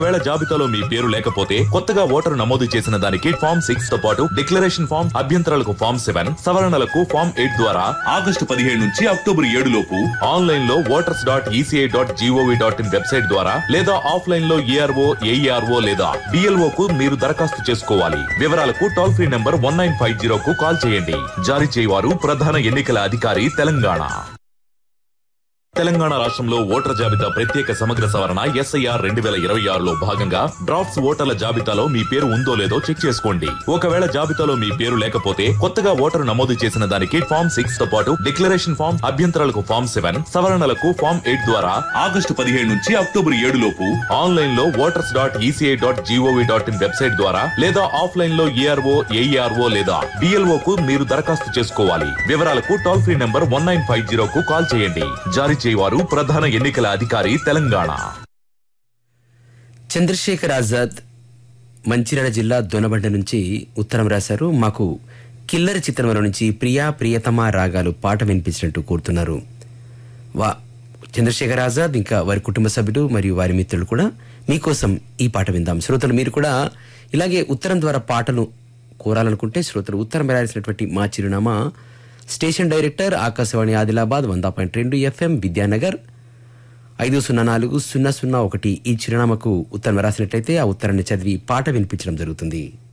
వేళ జాబితాలో మీ పేరు లేకపోతే కొత్తగా ఓటరు నమోదు చేసిన దానికి ఫామ్ సిక్స్ తో పాటు డిక్లరేషన్ ఫామ్ అభ్యంతరాలకు ఫామ్ సెవెన్ సవరణలకు ఫామ్ ఎయిట్ ద్వారా ఆగస్టు పదిహేడు నుంచి అక్టోబర్ ఏడు లోపు ఆన్లైన్ లో voters dot ECI dot GOV dot in website ద్వారా లేదా ఆఫ్లైన్ లో ఏఆర్ఓ ఏఈఆర్ఓ లేదా డిఎల్ఓ కు మీరు దరఖాస్తు చేసుకోవాలి వివరాలకు toll free number one nine five zero కు కాల్ చేయండి జారీ చేయవారు ప్రధాన ఎన్నికల అధికారి తెలంగాణ తెలంగాణ రాష్ట్రంలో ఓటర్ల జాబితా ప్రత్యేక సమగ్ర సవరణ ఎస్ఐఆర్ రెండు వేల ఇరవై ఆరులో భాగంగా డ్రాఫ్ట్స్ ఓటర్ల జాబితాలో మీ పేరు ఉందో లేదో చెక్ చేసుకోండి ఒకవేళ జాబితాలో మీ పేరు లేకపోతే కొత్తగా ఓటరు నమోదు చేసిన దానికి ఫామ్ సిక్స్ తో పాటు డిక్లరేషన్ ఫామ్ అభ్యంతరాలకు ఫామ్ సెవెన్ సవరణలకు ఫామ్ ఎయిట్ ద్వారా ఆగస్టు పదిహేడు నుంచి అక్టోబర్ ఏడు లోపు ఆన్లైన్ లో voters dot ECI dot GOV dot in website ద్వారా లేదా ఆఫ్లైన్ లో ఏఆర్ఓ ఏఈఆర్ఓ లేదా డిఎల్ఓ కు మీరు దరఖాస్తు చేసుకోవాలి వివరాలకు toll free number one nine five zero కు కాల్ చేయండి జారీ చేయవారు ప్రధాన ఎన్నికల అధికారి తెలంగాణ చంద్రశేఖర్ ఆజాద్ మంచిర్యాల జిల్లా దొనబండ నుంచి ఉత్తరం రాశారు మాకు కిల్లరి చిత్రంలో నుంచి ప్రియా ప్రియతమ రాగాలు పాట వినిపించినట్టు కోరుతున్నారు వా చంద్రశేఖర్ ఆజాద్ ఇంకా వారి కుటుంబ సభ్యులు మరియు వారి మిత్రులు కూడా మీకోసం ఈ పాట విందాం శ్రోతలు మీరు కూడా ఇలాగే ఉత్తరం ద్వారా పాటలు కోరాలనుకుంటే శ్రోతలు ఉత్తరం రాయాల్సినటువంటి మా చిరునామా స్టేషన్ డైరెక్టర్ ఆకాశవాణి ఆదిలాబాద్ వంద పాయింట్ రెండు ఎఫ్ఎం విద్యానగర్ ఐదు సున్నా నాలుగు సున్నా సున్నా ఒకటి ఈ చిరునామాకు ఉత్తరం రాసినట్లయితే ఆ ఉత్తరాన్ని చదివి పాట వినిపించడం జరుగుతుంది